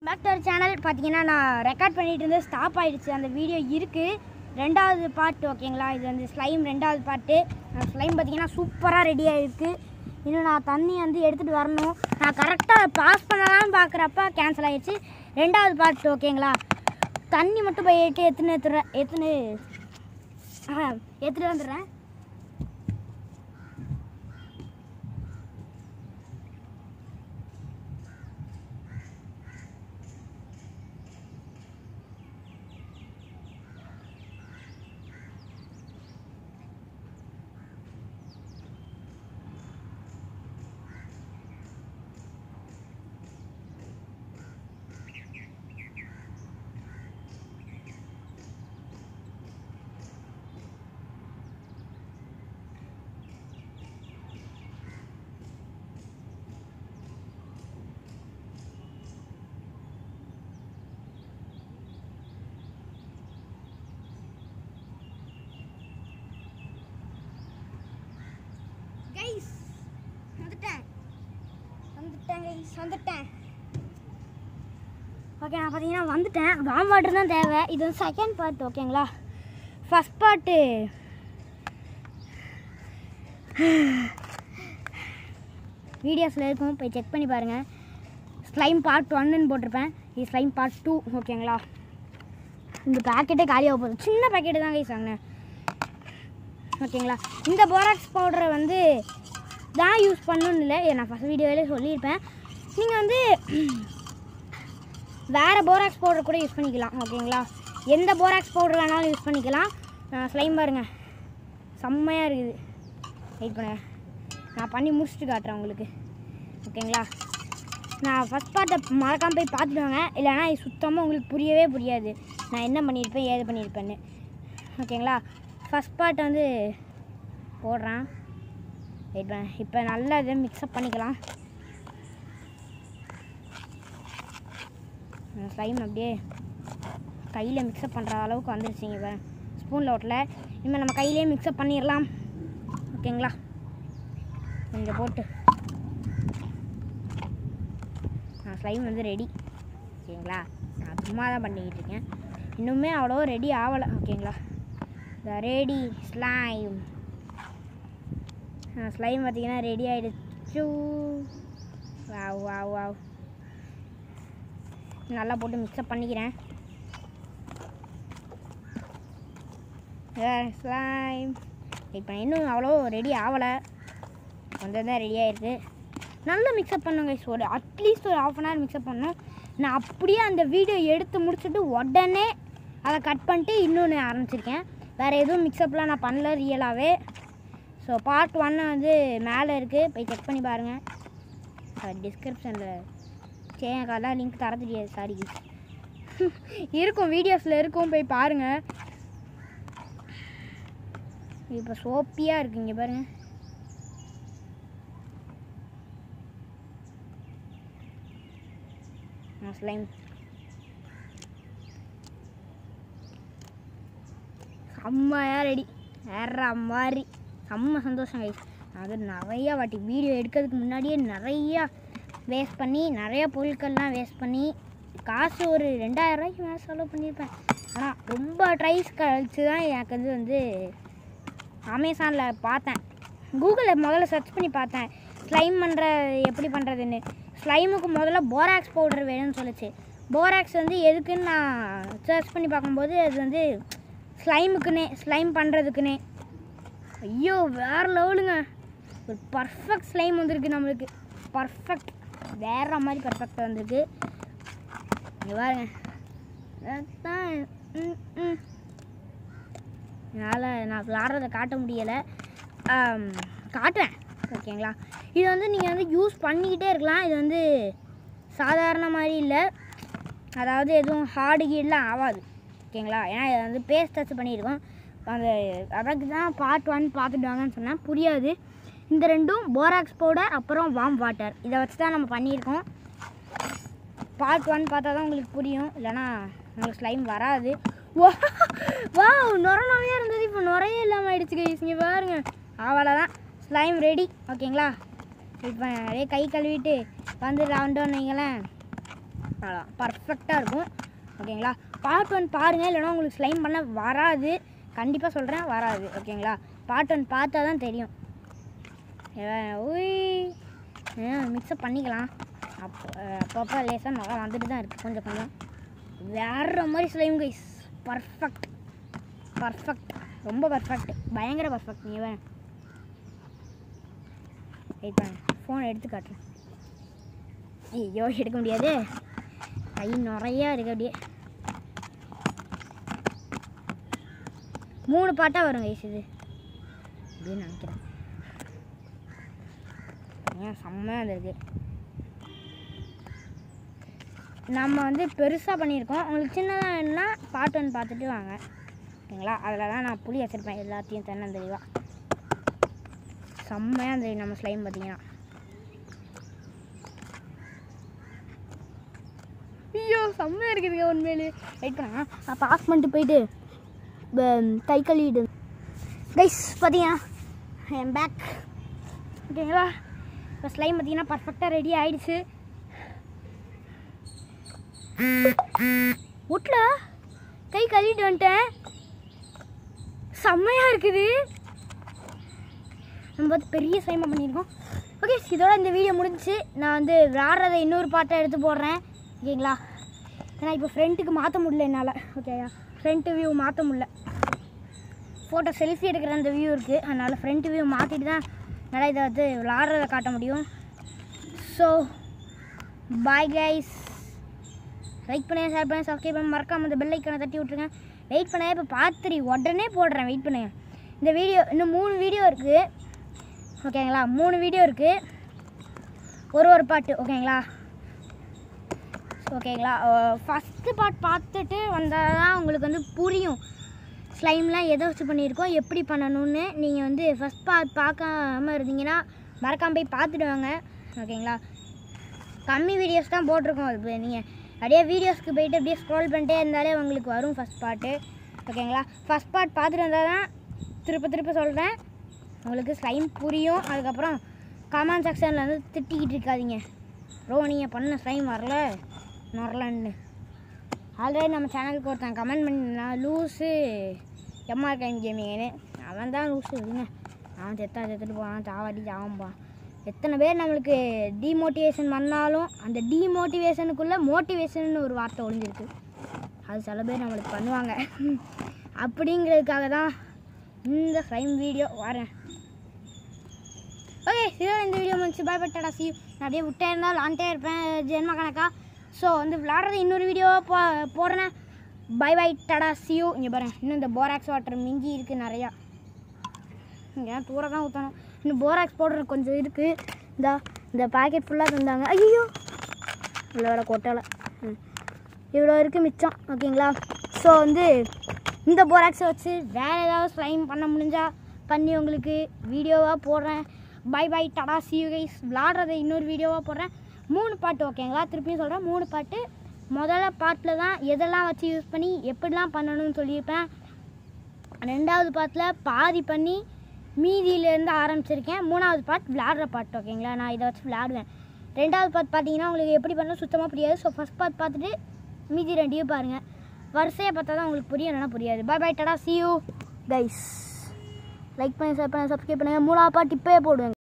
Back to channel பார்த்தீங்கன்னா நான் record பண்ணிட்டு இருந்து ஸ்டாப் ஆயிடுச்சு அந்த வீடியோ இருக்குது ரெண்டாவது பார்ட் ஓகேங்களா இது வந்து ஸ்லைம் ரெண்டாவது பார்ட்டு ஸ்லைம் பார்த்தீங்கன்னா சூப்பராக ரெடி ஆகிருக்கு இன்னும் நான் தண்ணி வந்து எடுத்துகிட்டு வரணும் நான் கரெக்டாக பாஸ் பண்ணலாம்னு பார்க்குறப்ப கேன்சல் ஆயிடுச்சு ரெண்டாவது பார்ட் ஓகேங்களா தண்ணி மட்டும் போயிட்டு எத்தனை எத்துறேன் எத்தனை எடுத்துகிட்டு வந்துடுறேன் கைஸ் வந்துட்டேன் வந்துட்டேன் கைஸ் வந்துட்டேன் ஓகே நான் பார்த்தீங்கன்னா வந்துட்டேன் வாம் வாட்டர் தான் தேவை இது வந்து செகண்ட் பார்ட் ஓகேங்களா ஃபஸ்ட் பார்ட்டு வீடியோஸில் இருக்கும் போய் செக் பண்ணி பாருங்கள் ஸ்லைம் பார்ட் ஒன்னுன்னு போட்டிருப்பேன் இது ஸ்லைம் பார்ட் டூ ஓகேங்களா இந்த பேக்கெட்டே காலியாக போகுது சின்ன பேக்கெட்டு தான் கைஸ் வாங்கினேன் ஓகேங்களா இந்த போராக்ஸ் பவுடரை வந்து தான் யூஸ் பண்ணணும்னு இல்லை இதை நான் ஃபஸ்ட் வீடியோவிலே சொல்லியிருப்பேன் நீங்கள் வந்து வேறு போராக்ஸ் பவுடர் கூட யூஸ் பண்ணிக்கலாம் ஓகேங்களா எந்த போராக்ஸ் பவுடர் வேணாலும் யூஸ் பண்ணிக்கலாம் ஸ்லைம் பாருங்க செம்மையாக இருக்குது வெயிட் பண்ணுங்க நான் பண்ணி முடிச்சுட்டு காட்டுறேன் உங்களுக்கு ஓகேங்களா நான் ஃபஸ்ட் பார்ட்டை மறக்காமல் போய் பார்த்துட்டு வாங்க இல்லைனா இது சுத்தமாக உங்களுக்கு புரியவே புரியாது நான் என்ன பண்ணியிருப்பேன் ஏது பண்ணியிருப்பேன்னு ஓகேங்களா ஃபஸ்ட் பார்ட் வந்து போடுறேன் வெயிட் பண்ண இப்போ நல்லா இதை மிக்ஸ்அப் பண்ணிக்கலாம் ஸ்லைம் அப்படியே கையில் மிக்ஸ்அப் பண்ணுற அளவுக்கு வந்துருச்சுங்க இப்போ ஸ்பூனில் ஓட்டல இனிமேல் நம்ம கையிலே மிக்ஸ்அப் பண்ணிடலாம் ஓகேங்களா கொஞ்சம் போட்டு நான் ஸ்லைம் வந்து ரெடி ஓகேங்களா நான் சும்மா தான் பண்ணிக்கிட்டு இருக்கேன் இன்னுமே அவ்வளோ ரெடி ஆகலை ஓகேங்களா த ரெடி ஸ்லைம் ஸ்லைம் பார்த்தீங்கன்னா ரெடி ஆகிடுச்சு வாவ் வாவ் வாவ் நல்லா போட்டு மிக்ஸ்அப் பண்ணிக்கிறேன் ஸ்லைம் இப்போ இன்னும் அவ்வளோ ரெடி ஆகலை கொஞ்சம் தான் ரெடி ஆகிருக்கு நல்லா மிக்ஸ்அப் பண்ணுங்க guys. ஒரு அட்லீஸ்ட் ஒரு ஆஃப் அன் ஹவர் மிக்ஸ்அப் பண்ணணும் நான் அப்படியே அந்த வீடியோ எடுத்து முடிச்சுட்டு உடனே அதை கட் பண்ணிட்டு இன்னொன்று ஆரம்பிச்சிருக்கேன் வேறு எதுவும் மிக்ஸ்அப்லாம் நான் பண்ணல ரியலாகவே ஸோ பார்ட் ஒன்று வந்து மேலே இருக்குது போய் செக் பண்ணி பாருங்கள் டிஸ்கிரிப்ஷனில் சரி எனக்கு அதான் லிங்க் தர தெரியாது சாரி இருக்கும் வீடியோஸில் இருக்கும் போய் பாருங்கள் இப்போ சோப்பியாக இருக்கு இங்கே பாருங்கள் ஸ்லைம் செம்மையாக ரெடி வேற மாதிரி செம்ம சந்தோஷம் கைஸ் அது நிறையா வாட்டி வீடியோ எடுக்கிறதுக்கு முன்னாடியே நிறையா வேஸ்ட் பண்ணி நிறைய பொருட்கள்லாம் வேஸ்ட் பண்ணி காசு ஒரு ரெண்டாயிரம் ரூபாய்க்கு மேலே செலவு பண்ணியிருப்பேன் ஆனால் ரொம்ப ட்ரைஸ் கழிச்சு தான் எனக்கு வந்து வந்து அமேசானில் பார்த்தேன் கூகுளில் முதல்ல சர்ச் பண்ணி பார்த்தேன் ஸ்லைம் பண்ணுற எப்படி பண்ணுறதுன்னு ஸ்லைமுக்கு முதல்ல போராக்ஸ் பவுடர் வேணும்னு சொல்லுச்சு போராக்ஸ் வந்து எதுக்குன்னு நான் சர்ச் பண்ணி பார்க்கும்போது அது வந்து ஸ்லைமுக்குன்னே ஸ்லைம் பண்ணுறதுக்குன்னே ஐயோ வேறு லெவலுங்க ஒரு பர்ஃபெக்ட் ஸ்லைம் வந்திருக்கு நம்மளுக்கு பர்ஃபெக்ட் வேற மாதிரி பர்ஃபெக்டாக வந்திருக்கு இங்கே பாருங்க அதான், ம், ம். என்னால் நான் விளாட்றதை காட்ட முடியலை ஆம், காட்டுவேன் ஓகேங்களா இது வந்து நீங்கள் வந்து யூஸ் பண்ணிக்கிட்டே இருக்கலாம் இது வந்து சாதாரண மாதிரி இல்லை அதாவது எதுவும் ஹார்டு கீடெலாம் ஆகாது ஓகேங்களா ஏன்னா இதை வந்து பேஸ்ட் டச் பண்ணியிருக்கோம் அந்த அதுக்கு தான் பார்ட் ஒன் பார்த்துட்டு வாங்கன்னு சொன்னேன் புரியாது இந்த ரெண்டும் போராக்ஸ் பவுடர் அப்புறம் வார்ம் வாட்டர் இதை வச்சு தான் நம்ம பண்ணியிருக்கோம் பார்ட் ஒன் பார்த்தா தான் உங்களுக்கு புரியும் இல்லைனா உங்களுக்கு ஸ்லைம் வராது வா வா நுர நுறையா இருந்தது இப்போ நுறையே இல்லாமல் ஆயிடுச்சு கைஸ் இங்கே பாருங்க அவ்வளோதான் ஸ்லைம் ரெடி ஓகேங்களா இப்போ அப்படியே கை கழுவிட்டு வந்து ரவுண்டோன்னு வைங்களேன் அதான் பர்ஃபெக்டாக இருக்கும் ஓகேங்களா பார்ட் ஒன் பாருங்கள் இல்லைன்னா உங்களுக்கு ஸ்லைம் பண்ண வராது கண்டிப்பாக சொல்கிறேன் வராது ஓகேங்களா பார்ட் ஒன் பார்த்தா தான் தெரியும் மிக்ஸ்அப் பண்ணிக்கலாம் அப்போ அப்பப்போ லேசாக நல்லா வந்துட்டு தான் இருக்குது கொஞ்சம் கொஞ்சம் வேற மாதிரி ஸ்லைம் கைஸ் பர்ஃபெக்ட் பர்ஃபெக்ட் ரொம்ப பர்ஃபெக்ட் பயங்கர பர்ஃபெக்ட் நீ வேணும் வெயிட் பண்ண ஃபோன் எடுத்து காட்டுறேன் ஐயோ எடுக்க முடியாது கை நிறையா இருக்கு அப்படியே மூணு பாட்டாக வரும் கைஸ் இது அப்படின்னு நினைக்கிறேன் ஏன் செம்மையாக இருந்திருக்கு நம்ம வந்து பெருசாக பண்ணியிருக்கோம் உங்களுக்கு சின்னதாக வேணும்னா பாட்டு ஒன்று பார்த்துட்டு வாங்க ஓகேங்களா அதில் தான் நான் புளி வச்சுருப்பேன் எல்லாத்தையும் தென்னந்தெளிவாக செம்மையாக இருந்தது நம்ம ஸ்லைம் பார்த்தீங்கன்னா ஐயோ செம்மையாக இருக்குதுங்க உண்மையிலே வெயிட் பண்ணுங்க நான் பாஸ் பண்ணிட்டு போயிட்டு ப- கை கழுவிடு கைஸ் பார்த்தீங்கன்னா என் பேக் ஓகேங்களா இப்போ ஸ்லைம் பார்த்தீங்கன்னா பர்ஃபெக்டாக ரெடி ஆயிடுச்சு வீட்ல கை கழுவிட்டு வந்துட்டேன் செம்மையாக இருக்குது நம்ம வந்து பெரிய சைமா பண்ணியிருக்கோம் ஓகே இதோட இந்த வீடியோ முடிஞ்சுச்சு நான் வந்து விளாட்றதை இன்னொரு பாட்டை எடுத்து போடுறேன் ஓகேங்களா ஏன்னா இப்போ ஃப்ரண்ட்டுக்கு மாற்ற முடியல என்னால் ஓகேயா ஃப்ரண்ட் வியூ மாற்ற முடியல ஃபோட்டோ செல்ஃபி எடுக்கிற அந்த வியூ இருக்குது அதனால் ஃப்ரண்ட் வியூ மாற்றிட்டு தான் என்னால் இதை வந்து விளாட்றதை காட்ட முடியும் ஸோ பாய் கைஸ் லைக் பண்ணுங்க ஷேர் பண்ணுங்க சப்ஸ்கிரைப் பண்ணி மறக்காம அந்த பெல் ஐக்கனை தட்டி விட்ருங்க வெயிட் பண்ணுங்க இப்போ பார்த்துரி உடனே போடுறேன் வெயிட் பண்ணுங்க இந்த வீடியோ இன்னும் மூணு வீடியோ இருக்குது ஓகேங்களா மூணு வீடியோ இருக்குது ஒரு ஒரு பாட்டு ஓகேங்களா ஓகேங்களா ஃபஸ்ட்டு பார்ட் பார்த்துட்டு வந்தால் தான் உங்களுக்கு வந்து புரியும் ஸ்லைம்லாம் எதை வச்சு பண்ணியிருக்கோம் எப்படி பண்ணணும்னு நீங்கள் வந்து ஃபஸ்ட் பார்ட் பார்க்காம இருந்தீங்கன்னா மறக்காம போய் பார்த்துட்டு வாங்க ஓகேங்களா கம்மி வீடியோஸ் தான் போட்டிருக்கோம் இப்போ நீங்கள் அப்படியே வீடியோஸ்க்கு போயிட்டு அப்படியே ஸ்க்ரோல் பண்ணிட்டே இருந்தாலே உங்களுக்கு வரும் ஃபஸ்ட் பார்ட்டு ஓகேங்களா ஃபஸ்ட் பார்ட் பார்த்துட்டு வந்தால் தான் திருப்ப திருப்ப சொல்கிறேன் உங்களுக்கு ஸ்லைம் புரியும் அதுக்கப்புறம் கமெண்ட் செக்ஷனில் வந்து திட்டிக்கிட்டு இருக்காதீங்க ப்ரோ நீங்கள் பண்ண ஸ்லைம் வரல வரலன்னு ஆல்ரெடி நம்ம சேனலுக்கு ஒருத்தன் கமெண்ட் பண்ணினா லூஸு எம்ஆர் கைம் கேமிங்னு அவன் தான் லூஸு இருங்க அவன் செத்தா செத்துட்டு போவான் சாவாட்டி சாவம்பான் எத்தனை பேர் நம்மளுக்கு டிமோட்டிவேஷன் பண்ணாலும் அந்த டிமோட்டிவேஷனுக்குள்ளே மோட்டிவேஷன் ஒரு வார்த்தை ஒளிஞ்சிருக்கு அது சில பேர் நம்மளுக்கு பண்ணுவாங்க அப்படிங்கிறதுக்காக தான் இந்த ஸ்லைம் வீடியோ வரேன் ஓகே இதோ இந்த வீடியோ முடிச்சு பாய் பட்டாடா சி நான் அப்படியே விட்டே இருந்தால் விளாண்டே இருப்பேன் ஜென்ம கணக்கா ஸோ வந்து விளாட்றது இன்னொரு வீடியோ போ போடுறேன் பை பை டடா சியூ இங்கே பாருங்க இன்னும் இந்த போராக்ஸ் வாட்டர் மிஞ்சி இருக்குது நிறையா இங்கே தூர தான் ஊற்றணும் இன்னும் போராக்ஸ் பவுடர் கொஞ்சம் இருக்குது இந்த இந்த பாக்கெட் ஃபுல்லாக தந்தாங்க ஐயோ இவ்வளோ வேலை கொட்டலை ம் இவ்வளோ இருக்குது மிச்சம் ஓகேங்களா ஸோ வந்து இந்த போராக்ஸை வச்சு வேறு ஏதாவது ஸ்லைம் பண்ண முடிஞ்சா பண்ணி உங்களுக்கு வீடியோவாக போடுறேன் bye bye tata see you guys விளாட்றதை இன்னொரு வீடியோவாக போடுறேன் மூணு பாட்டு ஓகேங்களா திருப்பியும் சொல்கிறேன் மூணு பாட்டு முதல்ல பாட்டில் தான் எதெல்லாம் வச்சு யூஸ் பண்ணி எப்படிலாம் பண்ணணும்னு சொல்லியிருப்பேன் ரெண்டாவது பாட்டில் பாதி பண்ணி மீதியிலேருந்து ஆரம்பிச்சிருக்கேன் மூணாவது பாட் விளாடுற பாட்டு ஓகேங்களா நான் இதை வச்சு விளாடுவேன் ரெண்டாவது பாட் பார்த்தீங்கன்னா உங்களுக்கு எப்படி பண்ண சுத்தமாக புரியாது ஸோ ஃபஸ்ட் பார்ட் பார்த்துட்டு மீதி ரெண்டையும் பாருங்கள் வரிசையை பார்த்தா தான் உங்களுக்கு புரியும் இல்லைன்னா புரியாது bye bye tata see you guys like பண்ணி ஷேர் பண்ணி சப்ஸ்கிரைப் பண்ணுங்கள் மூணாவது பாட்டு இப்போயே போடுவேங்க